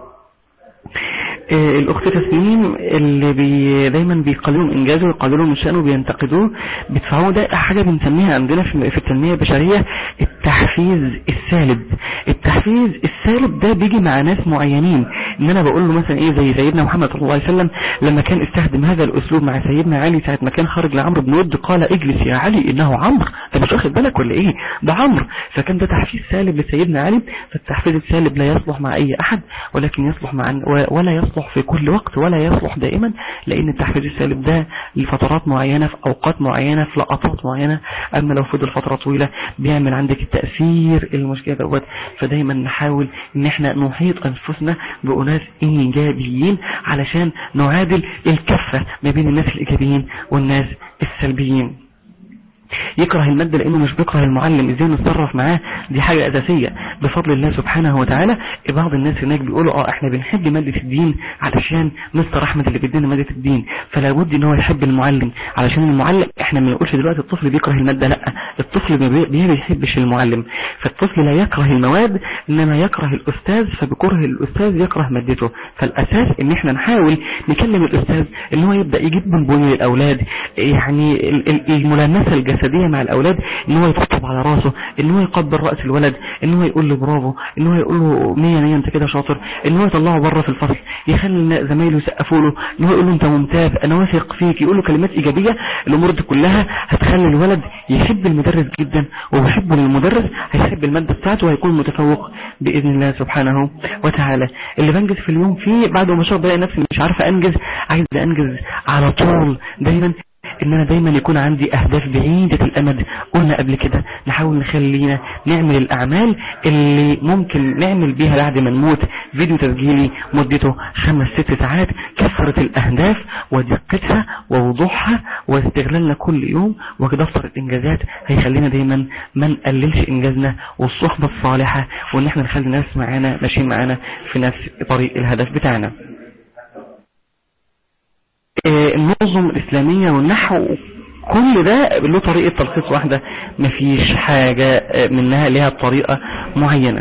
آه، الأخت تسنيم اللي بي دايما بيقللوا من إنجازه ويقللوا من شأنه وبينتقدوه بيدفعوه ده حاجة بنسميها عندنا في في التنمية البشرية التحفيز السالب التحفيز السالب ده بيجي مع ناس معينين إن أنا بقول له مثلا إيه زي سيدنا محمد صلى الله عليه وسلم لما كان استخدم هذا الأسلوب مع سيدنا علي ساعة ما كان خارج لعمرو بن ود قال اجلس يا علي إنه عمرو أنت مش واخد بالك ولا إيه ده عمرو فكان ده تحفيز سالب لسيدنا علي فالتحفيز السالب لا يصلح مع أي أحد ولكن يصلح مع و- ولا يصلح في كل وقت ولا يصلح دائما لأن التحفيز السالب ده لفترات معينة في أوقات معينة في لقطات معينة أما لو فضل فترة طويلة بيعمل عندك التأثير المشكلة دوت فدايما نحاول إن احنا نحيط أنفسنا بأناس إيجابيين علشان نعادل الكفة ما بين الناس الإيجابيين والناس السلبيين يكره المادة لانه مش بيكره المعلم ازاي نتصرف معاه دي حاجة اساسية بفضل الله سبحانه وتعالى بعض الناس هناك بيقولوا اه احنا بنحب مادة الدين علشان مستر احمد اللي بيدينا مادة الدين فلا بد ان هو يحب المعلم علشان المعلم احنا ما نقولش دلوقتي الطفل بيكره المادة لا الطفل ما بي- ما بيحبش المعلم فالطفل لا يكره المواد انما يكره الاستاذ فبكره الاستاذ يكره مادته فالاساس ان احنا نحاول نكلم الاستاذ ان هو يبدا يجيب بونبوني للاولاد يعني ال- ال- الملامسه الجسديه مع الاولاد ان هو يطبطب على راسه ان هو يقبل راس الولد ان هو يقول له برافو ان هو يقول له مية مية انت كده شاطر ان هو يطلعه بره في الفصل يخلي زمايله يسقفوا له ان هو يقول له انت ممتاز انا واثق فيك يقول له كلمات ايجابيه الامور دي كلها هتخلي الولد يحب المدرس جدا وبيحبه للمدرس هيحب الماده بتاعته وهيكون متفوق باذن الله سبحانه وتعالى اللي بنجز في اليوم فيه بعد ما شاء بلاقي نفسي مش عارفه انجز عايز انجز على طول دايما ان انا دايما يكون عندي اهداف بعيدة الامد قلنا قبل كده نحاول نخلينا نعمل الاعمال اللي ممكن نعمل بيها بعد ما نموت فيديو تسجيلي مدته خمس ست ساعات كثرة الاهداف ودقتها ووضوحها واستغلالنا كل يوم ودفتر الانجازات هيخلينا دايما ما نقللش انجازنا والصحبة الصالحة وان احنا نخلي الناس معانا ماشيين معانا في نفس طريق الهدف بتاعنا آه، النظم الإسلامية والنحو كل ده له طريقة تلخيص واحدة مفيش حاجة آه، منها لها طريقة معينة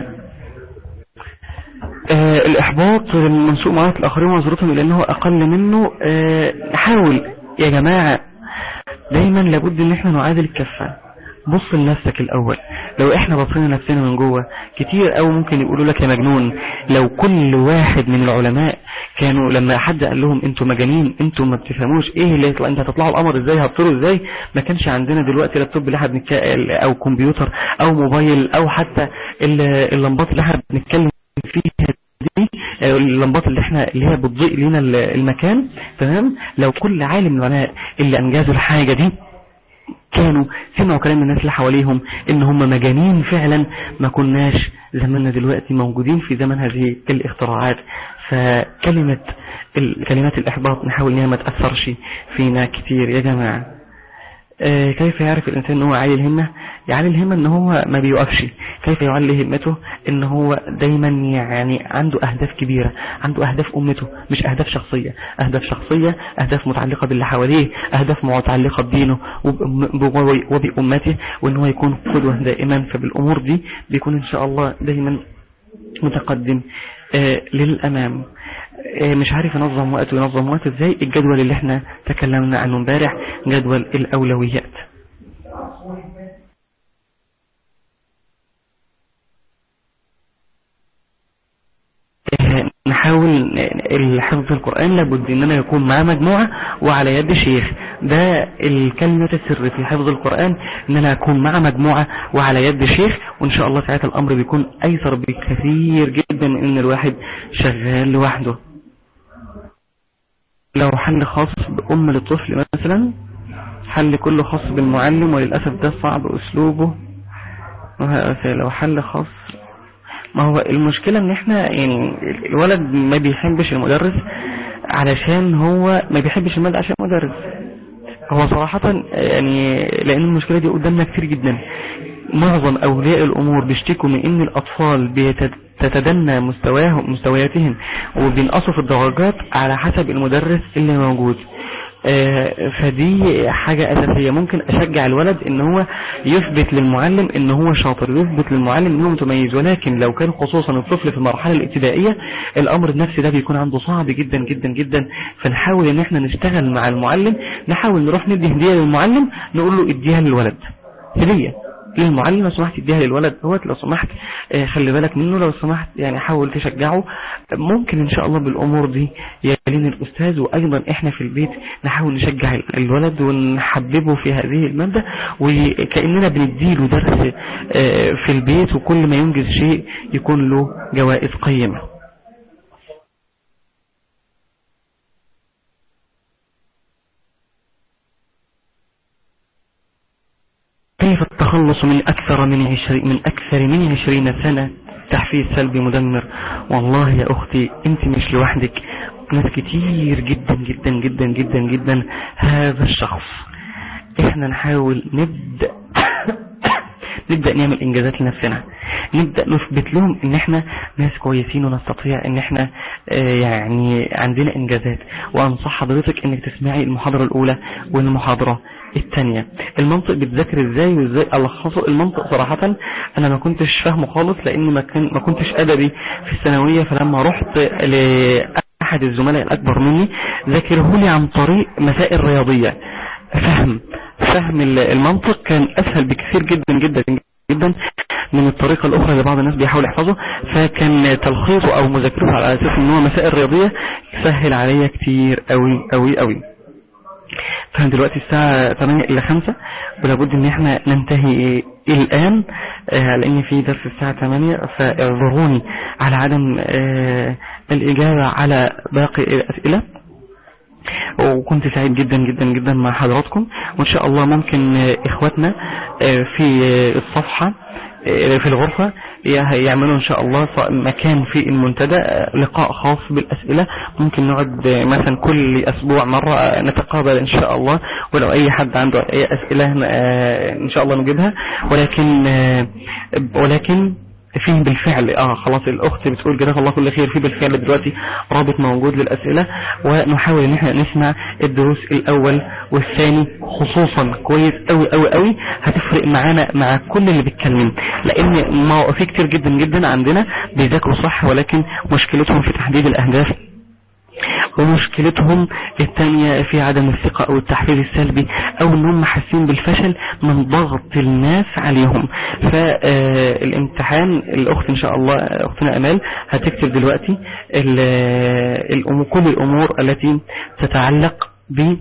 آه، الإحباط من سوء معاملة الآخرين ونظرتهم إلى أنه أقل منه آه، نحاول يا جماعة دايما لابد ان احنا نعادل الكفة بص لنفسك الاول لو احنا بصينا نفسنا من جوه كتير قوي ممكن يقولوا لك يا مجنون لو كل واحد من العلماء كانوا لما حد قال لهم انتوا مجانين انتوا ما بتفهموش ايه اللي يطلع انت هتطلعوا القمر ازاي هتطيروا ازاي ما كانش عندنا دلوقتي لابتوب اللي احنا بنتك- او كمبيوتر او موبايل او حتى ال- اللمبات اللي احنا بنتكلم فيها دي آه، اللمبات اللي احنا اللي هي بتضيء لنا ال- المكان تمام لو كل عالم من العلماء اللي انجزوا الحاجة دي كانوا سمعوا كلام الناس اللي حواليهم ان هم مجانين فعلا ما كناش زماننا دلوقتي موجودين في زمن هذه الاختراعات فكلمة ال- كلمات الاحباط نحاول انها ما تأثرش فينا كتير يا جماعة آه، كيف يعرف الإنسان أن هو عالي الهمة يعلي الهمة أن هو ما بيوقفش كيف يعلي همته أن هو دايما يعني عنده أهداف كبيرة عنده أهداف أمته مش أهداف شخصية أهداف شخصية أهداف متعلقة باللي حواليه أهداف متعلقة بدينه وب- وبأمته وأن هو يكون قدوة دائما فبالأمور دي بيكون إن شاء الله دايما متقدم آه، للأمام آه، مش عارف ينظم وقته وينظم وقته ازاي الجدول اللي احنا تكلمنا عنه امبارح جدول الأولويات آه، نحاول آه، حفظ القرآن لابد اننا يكون مع مجموعة وعلى يد شيخ ده الكلمة السر في حفظ القرآن ان انا اكون مع مجموعة وعلى يد شيخ وان شاء الله ساعتها الامر بيكون ايسر بكثير جدا من ان الواحد شغال لوحده لو حل خاص بأم للطفل مثلا حل كله خاص بالمعلم وللأسف ده صعب أسلوبه وه- لو حل خاص ما هو المشكلة ان احنا يعني الولد ما بيحبش المدرس علشان هو ما بيحبش المادة عشان مدرس هو صراحة يعني لان المشكلة دي قدامنا كتير جدا معظم اولياء الامور بيشتكوا من ان الاطفال بتتدنى مستواهم مستوياتهم وبينقصوا في الدرجات على حسب المدرس اللي موجود آه، فدي حاجة أساسية ممكن أشجع الولد إن هو يثبت للمعلم إن هو شاطر يثبت للمعلم إن هو متميز ولكن لو كان خصوصا الطفل في المرحلة الابتدائية الأمر النفسي ده بيكون عنده صعب جدا جدا جدا فنحاول إن احنا نشتغل مع المعلم نحاول نروح ندي هدية للمعلم نقول له اديها للولد هدية للمعلم لو سمحت اديها للولد دوت لو سمحت آه، خلي بالك منه لو سمحت يعني حاول تشجعه ممكن ان شاء الله بالامور دي يلين الاستاذ وايضا احنا في البيت نحاول نشجع الولد ونحببه في هذه المادة وكأننا بنديله درس آه، في البيت وكل ما ينجز شيء يكون له جوائز قيمة كيف التخلص من أكثر من عشرين من أكثر من عشرين سنة تحفيز سلبي مدمر والله يا أختي أنت مش لوحدك ناس كتير جدا جدا جدا جدا جدا هذا الشخص احنا نحاول نبدأ نبدأ نعمل انجازات لنفسنا نبدأ نثبت لهم ان احنا ناس كويسين ونستطيع ان احنا آه، يعني عندنا انجازات وانصح حضرتك انك تسمعي المحاضرة الاولى والمحاضرة الثانية المنطق بتذاكر ازاي وازاي الخصه المنطق صراحة انا ما كنتش فاهمه خالص لان ما, كان ما كنتش ادبي في الثانوية فلما رحت لأحد الزملاء الاكبر مني ذاكره لي عن طريق مسائل رياضية فهم فهم المنطق كان اسهل بكثير جدا جدا جدا من الطريقة الاخرى اللي بعض الناس بيحاول يحفظه فكان تلخيصه او مذاكرته على اساس ان هو مسائل رياضية سهل عليا كتير قوي قوي قوي فاحنا دلوقتي الساعة 8 إلى 5 ولابد ان احنا ننتهي الآن آه، لأن في درس الساعة 8 فاعذروني على عدم آه، الإجابة على باقي الأسئلة وكنت سعيد جدا جدا جدا مع حضراتكم وإن شاء الله ممكن آه، إخواتنا آه، في آه، الصفحة آه، في الغرفة يه- يعملوا إن شاء الله ف- مكان في المنتدى آه، لقاء خاص بالأسئلة ممكن نقعد آه، مثلا كل أسبوع مرة آه، نتقابل إن شاء الله ولو أي حد عنده أي أسئلة آه، إن شاء الله نجيبها ولكن آه، ولكن فيه بالفعل اه خلاص الاخت بتقول جزاك الله كل خير في بالفعل دلوقتي رابط موجود للاسئله ونحاول ان احنا نسمع الدروس الاول والثاني خصوصا كويس قوي قوي قوي هتفرق معانا مع كل اللي بيتكلم لان ما في كتير جدا جدا عندنا بيذاكروا صح ولكن مشكلتهم في تحديد الاهداف ومشكلتهم الثانية في عدم الثقة او التحفيز السلبي او انهم حاسين بالفشل من ضغط الناس عليهم فالامتحان الاخت ان شاء الله اختنا امال هتكتب دلوقتي ال- الأمور- كل الامور التي تتعلق ب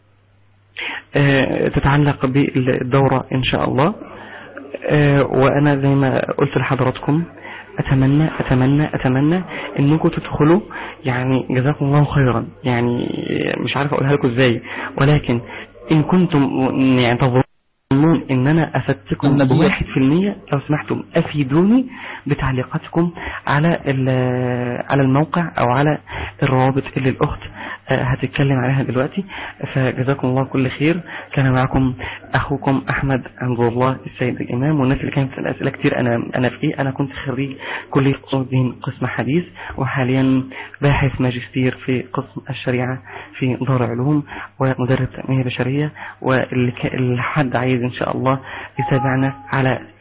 آه، تتعلق بالدورة ان شاء الله آه، وانا زي ما قلت لحضراتكم اتمنى اتمنى اتمنى انكم تدخلوا يعني جزاكم الله خيرا يعني مش عارف اقولها لكم ازاي ولكن ان كنتم يعني تظنون ان انا افدتكم النبي. بواحد في المية لو سمحتم افيدوني بتعليقاتكم على ال- على الموقع او على الروابط اللي الاخت آه، هتتكلم عليها دلوقتي فجزاكم الله كل خير كان معكم اخوكم احمد عبد الله السيد الامام والناس اللي كانت بتسال اسئله كتير انا انا في ايه انا كنت خريج كليه اصول الدين قسم حديث وحاليا باحث ماجستير في قسم الشريعه في دار علوم ومدرب تنميه بشريه واللي ك- اللي حد عايز ان شاء الله يتابعنا على